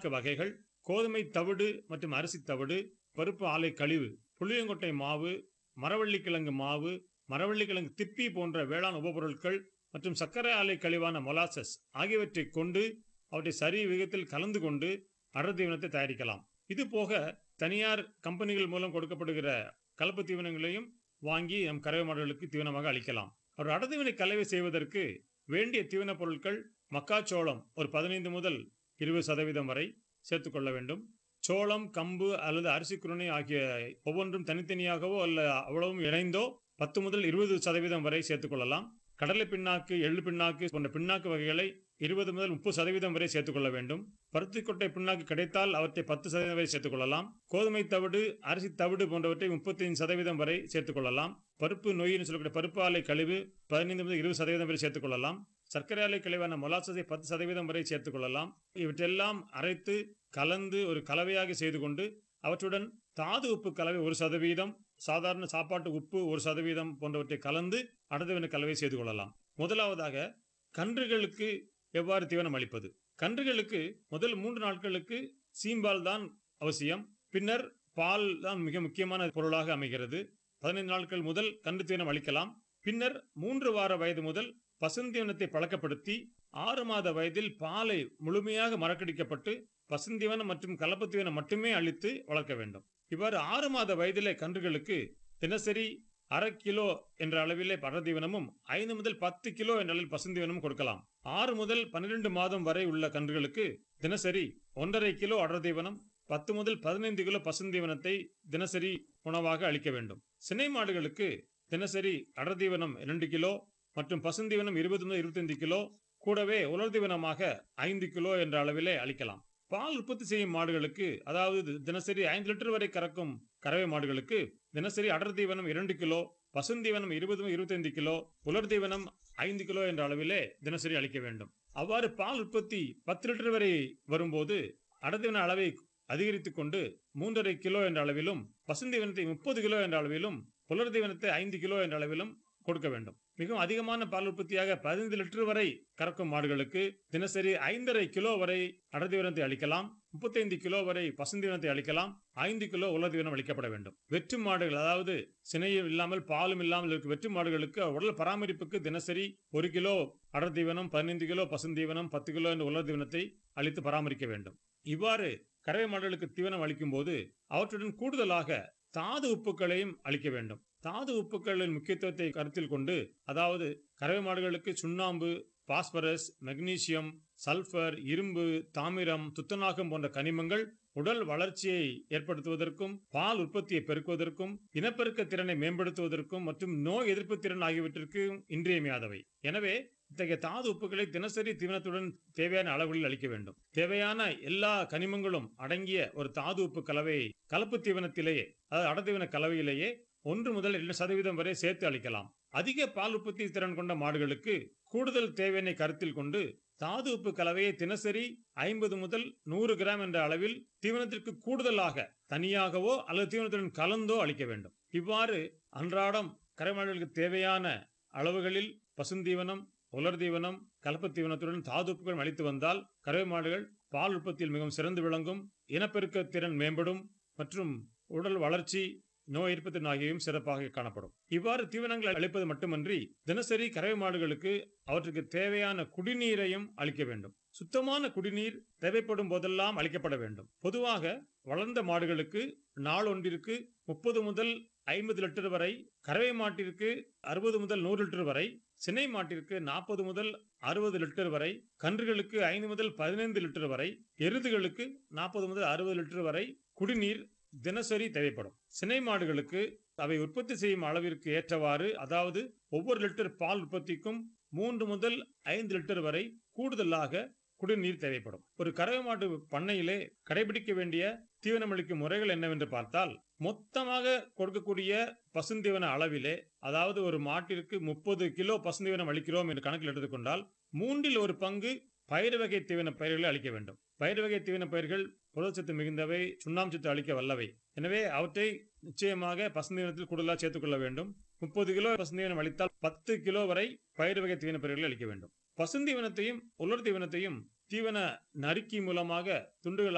பிண்ணாக்கு வகைகள் கோதுமை தவிடு மற்றும் அரிசி தவிடு பருப்பு ஆலை கழிவு புளியங்கொட்டை மாவு மரவள்ளிக்கிழங்கு மாவு மரவள்ளிக்கிழங்கு திப்பி போன்ற வேளாண் உபபொருட்கள் மற்றும் சர்க்கரை ஆலை கழிவான மொலாசஸ் ஆகியவற்றை கொண்டு அவற்றை சரி விகிதத்தில் கலந்து கொண்டு அடர் தீவனத்தை தயாரிக்கலாம் இது போக தனியார் கம்பெனிகள் மூலம் கொடுக்கப்படுகிற கலப்பு தீவனங்களையும் வாங்கி நம் கறவை மாடுகளுக்கு தீவனமாக அளிக்கலாம் ஒரு அடர்தீவனை கலவை செய்வதற்கு வேண்டிய தீவனப் பொருட்கள் மக்காச்சோளம் ஒரு பதினைந்து முதல் இருபது சதவீதம் வரை சேர்த்துக்கொள்ள வேண்டும் சோளம் கம்பு அல்லது அரிசி குருணை ஆகிய ஒவ்வொன்றும் தனித்தனியாகவோ அல்ல அவ்வளவும் இணைந்தோ பத்து முதல் இருபது சதவீதம் வரை சேர்த்துக்கொள்ளலாம் கடலை பிண்ணாக்கு எள்ளு பிண்ணாக்கு போன்ற பிண்ணாக்கு வகைகளை இருபது முதல் முப்பது சதவீதம் வரை சேர்த்துக்கொள்ள வேண்டும் பருத்திக்கொட்டை பிண்ணாக்கு கிடைத்தால் அவற்றை பத்து சதவீதம் வரை சேர்த்துக்கொள்ளலாம் கோதுமை தவிடு அரிசி தவிடு போன்றவற்றை முப்பத்தைந்து சதவீதம் வரை சேர்த்துக்கொள்ளலாம் பருப்பு நோயின்னு சொல்லக்கூடிய பருப்பு ஆலை கழிவு பதினைந்து முதல் இருபது சதவீதம் வரை சேர்த்துக்கொள்ளலாம் சர்க்கரை ஆலை கழிவான மொலாசஸை பத்து சதவீதம் வரை சேர்த்துக்கொள்ளலாம் இவற்றெல்லாம் அரைத்து கலந்து ஒரு கலவையாக செய்து கொண்டு அவற்றுடன் தாது உப்பு கலவை ஒரு சதவீதம் சாதாரண சாப்பாட்டு உப்பு ஒரு சதவீதம் போன்றவற்றை கலந்து அடர்தவன கலவை செய்து கொள்ளலாம் முதலாவதாக கன்றுகளுக்கு எவ்வாறு தீவனம் அளிப்பது கன்றுகளுக்கு முதல் மூன்று நாட்களுக்கு சீம்பால் தான் அவசியம் பின்னர் பால் தான் மிக முக்கியமான பொருளாக அமைகிறது பதினைந்து நாட்கள் முதல் கன்று தீவனம் அளிக்கலாம் பின்னர் மூன்று வார வயது முதல் பசுந்தீவனத்தை பழக்கப்படுத்தி ஆறு மாத வயதில் பாலை முழுமையாக மறக்கடிக்கப்பட்டு பசுந்தீவனம் மற்றும் கலப்பு தீவனம் மட்டுமே அளித்து வளர்க்க வேண்டும் இவ்வாறு ஆறு மாத வயதிலே கன்றுகளுக்கு தினசரி அரை கிலோ என்ற அளவிலே படத்தீவனமும் ஐந்து முதல் பத்து கிலோ என்ற அளவில் பசுந்தீவனமும் கொடுக்கலாம் ஆறு முதல் பன்னிரண்டு மாதம் வரை உள்ள கன்றுகளுக்கு தினசரி ஒன்றரை கிலோ அடர்தீவனம் பத்து முதல் பதினைந்து கிலோ பசுந்தீவனத்தை தினசரி உணவாக அளிக்க வேண்டும் சினை மாடுகளுக்கு தினசரி அடர்தீவனம் இரண்டு கிலோ மற்றும் பசுந்தீவனம் இருபது முதல் இருபத்தைந்து கிலோ கூடவே உலர் தீவனமாக ஐந்து கிலோ என்ற அளவிலே அளிக்கலாம் பால் உற்பத்தி செய்யும் மாடுகளுக்கு அதாவது தினசரி ஐந்து லிட்டர் வரை கறக்கும் கறவை மாடுகளுக்கு தினசரி அடர் தீவனம் இரண்டு கிலோ பசுந்தீவனம் இருபது முதல் இருபத்தைந்து கிலோ உலர் தீவனம் ஐந்து கிலோ என்ற அளவிலே தினசரி அளிக்க வேண்டும் அவ்வாறு பால் உற்பத்தி பத்து லிட்டர் வரை வரும்போது அடர்தீவன அளவை அதிகரித்துக் கொண்டு மூன்றரை கிலோ என்ற அளவிலும் பசுந்தீவனத்தை முப்பது கிலோ என்ற அளவிலும் புலர் தீவனத்தை ஐந்து கிலோ என்ற அளவிலும் கொடுக்க வேண்டும் மிகவும் அதிகமான பால் உற்பத்தியாக பதினைந்து லிட்டர் வரை கறக்கும் மாடுகளுக்கு தினசரி ஐந்தரை கிலோ வரை அடர்தீவனத்தை அளிக்கலாம் முப்பத்தைந்து கிலோ வரை பசுந்தீவனத்தை அளிக்கலாம் ஐந்து கிலோ உலர்தீவனம் அளிக்கப்பட வேண்டும் வெற்று மாடுகள் அதாவது சினையும் இல்லாமல் பாலும் இல்லாமல் இருக்கும் வெற்று மாடுகளுக்கு உடல் பராமரிப்புக்கு தினசரி ஒரு கிலோ அடர்தீவனம் பதினைந்து கிலோ பசுந்தீவனம் பத்து கிலோ என்ற உலர்தீவனத்தை அளித்து பராமரிக்க வேண்டும் இவ்வாறு கறவை மாடுகளுக்கு தீவனம் அளிக்கும் போது அவற்றுடன் கூடுதலாக தாது உப்புக்களையும் அளிக்க வேண்டும் தாது உப்புக்களின் முக்கியத்துவத்தை கருத்தில் கொண்டு அதாவது கறவை மாடுகளுக்கு சுண்ணாம்பு பாஸ்பரஸ் மெக்னீசியம் சல்பர் இரும்பு தாமிரம் துத்தநாகம் போன்ற கனிமங்கள் உடல் வளர்ச்சியை ஏற்படுத்துவதற்கும் பால் உற்பத்தியை பெருக்குவதற்கும் இனப்பெருக்க திறனை மேம்படுத்துவதற்கும் மற்றும் நோய் எதிர்ப்பு திறன் ஆகியவற்றிற்கு இன்றியமையாதவை எனவே இத்தகைய தாது உப்புகளை தினசரி தீவனத்துடன் தேவையான அளவுகளில் அளிக்க வேண்டும் தேவையான எல்லா கனிமங்களும் அடங்கிய ஒரு தாது உப்பு கலவையை கலப்பு தீவனத்திலேயே அதாவது அடதீவன கலவையிலேயே ஒன்று முதல் இரண்டு சதவீதம் வரை சேர்த்து அளிக்கலாம் அதிக பால் உற்பத்தி திறன் கொண்ட மாடுகளுக்கு கூடுதல் தேவையினை கருத்தில் கொண்டு தாது உப்பு கலவையை தினசரி ஐம்பது முதல் நூறு கிராம் என்ற அளவில் தீவனத்திற்கு கூடுதலாக தனியாகவோ அல்லது தீவனத்துடன் கலந்தோ அளிக்க வேண்டும் இவ்வாறு அன்றாடம் கரைமாடுகளுக்கு தேவையான அளவுகளில் பசுந்தீவனம் உலர் தீவனம் கலப்பு தீவனத்துடன் தாது உப்புகள் அளித்து வந்தால் கறவை மாடுகள் பால் உற்பத்தியில் மிகவும் சிறந்து விளங்கும் இனப்பெருக்க திறன் மேம்படும் மற்றும் உடல் வளர்ச்சி நோய் எதிர்ப்பு ஆகியவையும் சிறப்பாக காணப்படும் இவ்வாறு தீவனங்கள் அளிப்பது மட்டுமன்றி தினசரி கறவை மாடுகளுக்கு அவற்றுக்கு தேவையான குடிநீரையும் அளிக்க வேண்டும் சுத்தமான குடிநீர் தேவைப்படும் போதெல்லாம் அளிக்கப்பட வேண்டும் பொதுவாக வளர்ந்த மாடுகளுக்கு நாள் ஒன்றிற்கு முப்பது முதல் ஐம்பது லிட்டர் வரை கறவை மாட்டிற்கு அறுபது முதல் நூறு லிட்டர் வரை சினை மாட்டிற்கு நாற்பது முதல் அறுபது லிட்டர் வரை கன்றுகளுக்கு ஐந்து முதல் பதினைந்து லிட்டர் வரை எருதுகளுக்கு நாற்பது முதல் அறுபது லிட்டர் வரை குடிநீர் தினசரி தேவைப்படும் சினை மாடுகளுக்கு அவை உற்பத்தி செய்யும் அளவிற்கு ஏற்றவாறு அதாவது ஒவ்வொரு லிட்டர் பால் உற்பத்திக்கும் மூன்று முதல் ஐந்து லிட்டர் வரை கூடுதலாக குடிநீர் தேவைப்படும் ஒரு கறவை மாட்டு பண்ணையிலே கடைபிடிக்க வேண்டிய தீவனமளிக்கும் முறைகள் என்னவென்று பார்த்தால் மொத்தமாக கொடுக்கக்கூடிய பசுந்தீவன அளவிலே அதாவது ஒரு மாட்டிற்கு முப்பது கிலோ பசுந்தீவனம் அளிக்கிறோம் என்று கணக்கில் எடுத்துக்கொண்டால் மூன்றில் ஒரு பங்கு பயிர் வகை தீவன பயிர்களை அளிக்க வேண்டும் பயிர் வகை தீவன பயிர்கள் புரதச்சத்து மிகுந்தவை சுண்ணாம்பு அளிக்க வல்லவை எனவே அவற்றை நிச்சயமாக பசுந்தீவனத்தில் கூடுதலாக சேர்த்துக்கொள்ள வேண்டும் முப்பது கிலோ பசுந்தீவனம் அளித்தால் பத்து கிலோ வரை பயிர் வகை தீவன பயிர்களை அளிக்க வேண்டும் பசுந்தீவனத்தையும் உலர் தீவனத்தையும் தீவன நறுக்கி மூலமாக துண்டுகள்